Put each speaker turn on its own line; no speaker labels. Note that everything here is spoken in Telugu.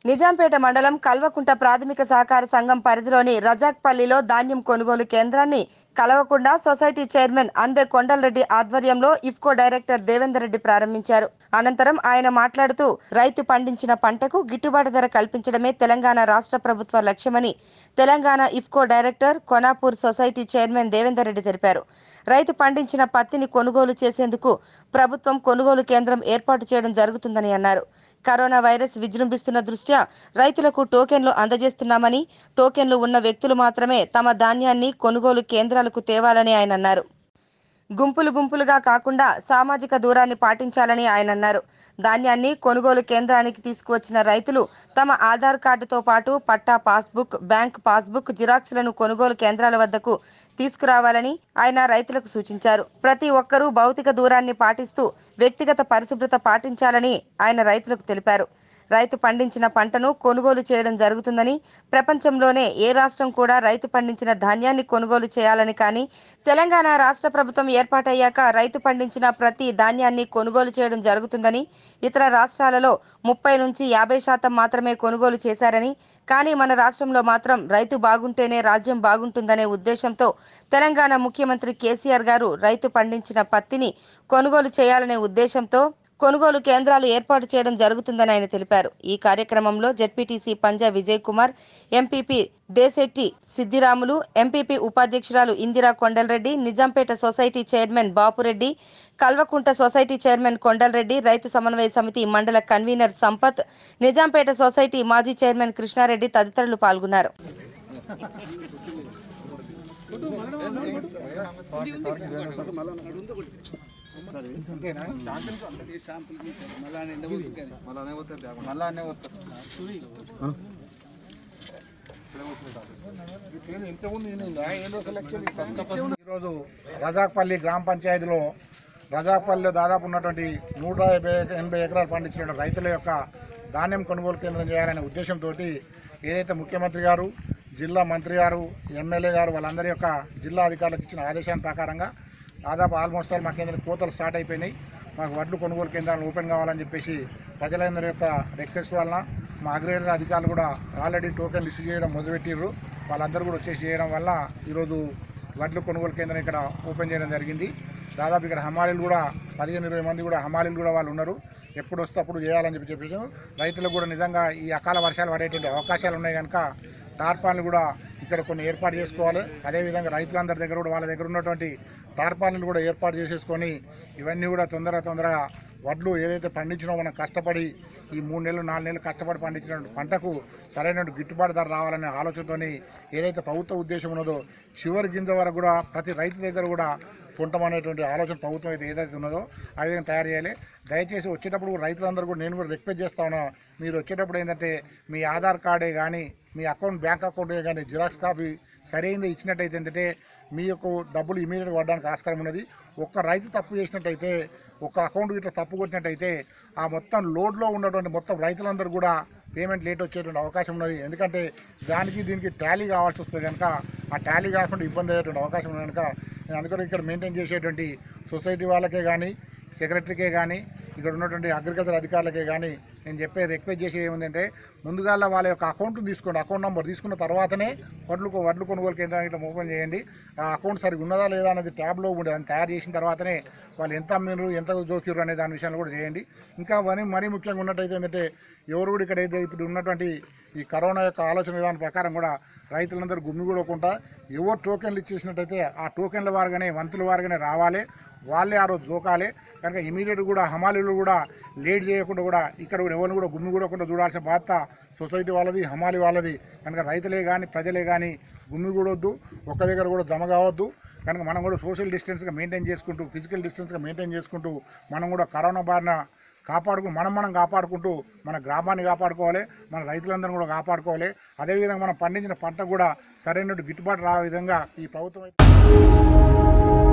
నిజాంపేట మండలం కల్వకుంట ప్రాథమిక సహకార సంఘం పరిధిలోని రజాక్పల్లిలో ధాన్యం కొనుగోలు కేంద్రాన్ని కలవకుండా సొసైటీ చైర్మన్ అందే కొండలరెడ్డి ఆధ్వర్యంలో ఇఫ్కో డైరెక్టర్ దేవేందర్ రెడ్డి ప్రారంభించారు అనంతరం ఆయన మాట్లాడుతూ రైతు పండించిన పంటకు గిట్టుబాటు ధర కల్పించడమే తెలంగాణ రాష్ట్ర ప్రభుత్వ లక్ష్యమని Telangana IFFCO director Konapur society chairman Devender Reddy తెలిపారు రైతు పండించిన పత్తిని కొనుగోలు చేసేందుకు ప్రభుత్వం కొనుగోలు కేంద్రం ఏర్పాటు చేయడం జరుగుతుందని అన్నారు కరోనా వైరస్ విజృంభిస్తున్న దృష్ట్యా రైతులకు టోకెన్లు అందజేస్తున్నామని టోకెన్లు ఉన్న వ్యక్తులు మాత్రమే తమ ధాన్యాన్ని కొనుగోలు కేంద్రాలకు తేవాలని ఆయన అన్నారు గుంపులు గుంపులుగా కాకుండా సామాజిక దూరాన్ని పాటించాలని ఆయన అన్నారు ధాన్యాన్ని కొనుగోలు కేంద్రానికి తీసుకువచ్చిన రైతులు తమ ఆధార్ కార్డుతో పాటు పట్టా పాస్బుక్ బ్యాంక్ పాస్బుక్ జిరాక్స్లను కొనుగోలు కేంద్రాల వద్దకు తీసుకురావాలని ఆయన రైతులకు సూచించారు ప్రతి ఒక్కరూ భౌతిక దూరాన్ని పాటిస్తూ వ్యక్తిగత పరిశుభ్రత పాటించాలని ఆయన రైతులకు తెలిపారు రైతు పండించిన పంటను కొనుగోలు చేయడం జరుగుతుందని ప్రపంచంలోనే ఏ రాష్ట్రం కూడా రైతు పండించిన ధాన్యాన్ని కొనుగోలు చేయాలని కానీ తెలంగాణ రాష్ట్ర ప్రభుత్వం ఏర్పాటయ్యాక రైతు పండించిన ప్రతి ధాన్యాన్ని కొనుగోలు చేయడం జరుగుతుందని ఇతర రాష్ట్రాలలో ముప్పై నుంచి యాభై శాతం మాత్రమే కొనుగోలు చేశారని కానీ మన రాష్ట్రంలో మాత్రం రైతు బాగుంటేనే రాజ్యం బాగుంటుందనే ఉద్దేశంతో తెలంగాణ ముఖ్యమంత్రి కేసీఆర్ గారు రైతు పండించిన పత్తిని కొనుగోలు చేయాలనే ఉద్దేశంతో కొనుగోలు కేంద్రాలు ఏర్పాటు చేయడం జరుగుతుందని ఆయన తెలిపారు ఈ కార్యక్రమంలో ZPTC Panja Vijay Kumar MPP Desetti Siddiramulu MPP ఉపాధ్యక్షురాలు Indira Kondalreddy Nizampet society chairman Bapureddy Kalvakunta society chairman Kondalreddy రైతు సమన్వయ సమితి మండల కన్వీనర్ సంపత్ నిజాంపేట సొసైటీ మాజీ చైర్మన్ కృష్ణారెడ్డి తదితరులు పాల్గొన్నారు
ఈరోజు రజాక్పల్లి గ్రామ పంచాయతీలో రజాక్పల్లిలో దాదాపు ఉన్నటువంటి నూట యాభై ఎనభై ఎకరాలు పండించిన రైతుల యొక్క ధాన్యం కొనుగోలు కేంద్రం చేయాలనే ఉద్దేశంతో ఏదైతే ముఖ్యమంత్రి గారు జిల్లా మంత్రి గారు ఎమ్మెల్యే గారు వాళ్ళందరి యొక్క జిల్లా అధికారులకు ఇచ్చిన ఆదేశాల ప్రకారంగా దాదాపు ఆల్మోస్ట్ ఆల్ మా కేంద్రం కోతలు స్టార్ట్ అయిపోయినాయి మాకు వడ్లు కొనుగోలు కేంద్రాలు ఓపెన్ కావాలని చెప్పేసి ప్రజలందరి యొక్క రిక్వెస్ట్ వలన మా అగ్రహార అధికారులు కూడా ఆల్రెడీ టోకెన్లు ఇష్యూ చేయడం మొదలుపెట్టిర్రు వాళ్ళందరూ కూడా వచ్చేసి చేయడం వల్ల ఈరోజు వడ్లు కొనుగోలు కేంద్రం ఇక్కడ ఓపెన్ చేయడం జరిగింది దాదాపు ఇక్కడ హమాలీలు కూడా పదిహేను ఇరవై మంది కూడా హమాలీలు కూడా వాళ్ళు ఉన్నారు ఎప్పుడు వస్తే అప్పుడు చేయాలని చెప్పి చెప్పేసి రైతులకు కూడా నిజంగా ఈ అకాల వర్షాలు పడేటువంటి అవకాశాలు ఉన్నాయి కనుక టార్పాన్లు కూడా ఇక్కడ కొన్ని ఏర్పాటు చేసుకోవాలి అదేవిధంగా రైతులందరి దగ్గర కూడా వాళ్ళ దగ్గర ఉన్నటువంటి టార్పాన్లు కూడా ఏర్పాటు చేసేసుకొని ఇవన్నీ కూడా తొందర తొందరగా వడ్లు ఏదైతే పండించినో మనం కష్టపడి ఈ మూడు నెలలు నాలుగు నెలలు కష్టపడి పండించిన పంటకు సరైన గిట్టుబాటు ధర రావాలనే ఆలోచనతోని ఏదైతే ప్రభుత్వ ఉద్దేశం ఉన్నదో చివరి గింజ వరకు కూడా ప్రతి రైతు దగ్గర కూడా కొంటామనేటువంటి ఆలోచన ప్రభుత్వం అయితే ఏదైతే ఉన్నదో ఆ విధంగా తయారు చేయాలి దయచేసి వచ్చేటప్పుడు కూడా రైతులందరూ కూడా నేను కూడా రిక్వెస్ట్ చేస్తా ఉన్నా మీరు వచ్చేటప్పుడు ఏంటంటే మీ ఆధార్ కార్డే కానీ మీ అకౌంట్ బ్యాంక్ అకౌంటే కానీ జిరాక్స్ కాపీ సరైనది ఇచ్చినట్టయితే ఏంటంటే మీ యొక్క డబ్బులు ఇమీడియట్గా పడడానికి ఆస్కారం ఉన్నది ఒక్క రైతు తప్పు చేసినట్టయితే ఒక అకౌంట్ ఇట్లా తప్పు కొట్టినట్టయితే ఆ మొత్తం లోడ్లో ఉన్నటువంటి మొత్తం రైతులందరూ కూడా పేమెంట్ లేట్ వచ్చేటువంటి అవకాశం ఉన్నది ఎందుకంటే దానికి దీనికి టాలీ కావాల్సి వస్తుంది కనుక ఆ టాలీ కాకుండా ఇబ్బంది అయ్యేటువంటి అవకాశం ఉంది కనుక నేను అందుకని ఇక్కడ మెయింటైన్ చేసేటువంటి సొసైటీ వాళ్ళకే కానీ సెక్రటరీకే కానీ ఇక్కడ ఉన్నటువంటి అగ్రికల్చర్ అధికారులకే కానీ నేను చెప్పే రిక్వెస్ట్ చేసేది ఏముందంటే ముందుగా వాళ్ళ యొక్క అకౌంట్ తీసుకోండి అకౌంట్ నెంబర్ తీసుకున్న తర్వాతనే వడ్లు కొ- వడ్లు కొనుగోలు కేంద్రానికి ఇట్లా ఓపెన్ చేయండి ఆ అకౌంట్ సరిగ్గా ఉన్నదా లేదా అనేది ట్యాబ్లో ఉండే దాన్ని తయారు చేసిన తర్వాతనే వాళ్ళు ఎంత అమ్మినారు ఎంత జోకిరు అనే దాని విషయాన్ని కూడా చేయండి ఇంకా మరీ మరీ ముఖ్యంగా ఉన్నట్టయితే ఏంటంటే ఎవరు కూడా ఇక్కడ అయితే ఇప్పుడు ఉన్నటువంటి ఈ కరోనా యొక్క ఆలోచన విధానం ప్రకారం కూడా రైతులందరూ గుమ్మిగూడకుండా ఎవరు టోకెన్లు ఇచ్చేసినట్టయితే ఆ టోకెన్ల వారుగానే వంతుల వారుగానే రావాలి వాళ్ళే ఆ రోజు జోకాలి కనుక ఇమీడియట్ కూడా హమాలీలు కూడా లేట్ చేయకుండా కూడా ఇక్కడ కూడా ఎవరిని కూడా గుమ్మి కూడకుండా చూడాల్సిన బాధ్యత సొసైటీ వాళ్ళది హమాలి వాళ్ళది కనుక రైతులే కానీ ప్రజలే కానీ గుమ్మి కూడొద్దు ఒక్క దగ్గర కూడా జమ కావద్దు కనుక మనం కూడా సోషల్ డిస్టెన్స్గా మెయింటైన్ చేసుకుంటూ ఫిజికల్ డిస్టెన్స్గా మెయింటైన్ చేసుకుంటూ మనం కూడా కరోనా బారిన కాపాడుకు మనం మనం కాపాడుకుంటూ మన గ్రామాన్ని కాపాడుకోవాలి మన రైతులందరం కూడా కాపాడుకోవాలి అదేవిధంగా మనం పండించిన పంట కూడా సరైన గిట్టుబాటు రా విధంగా ఈ ప్రభుత్వం అయితే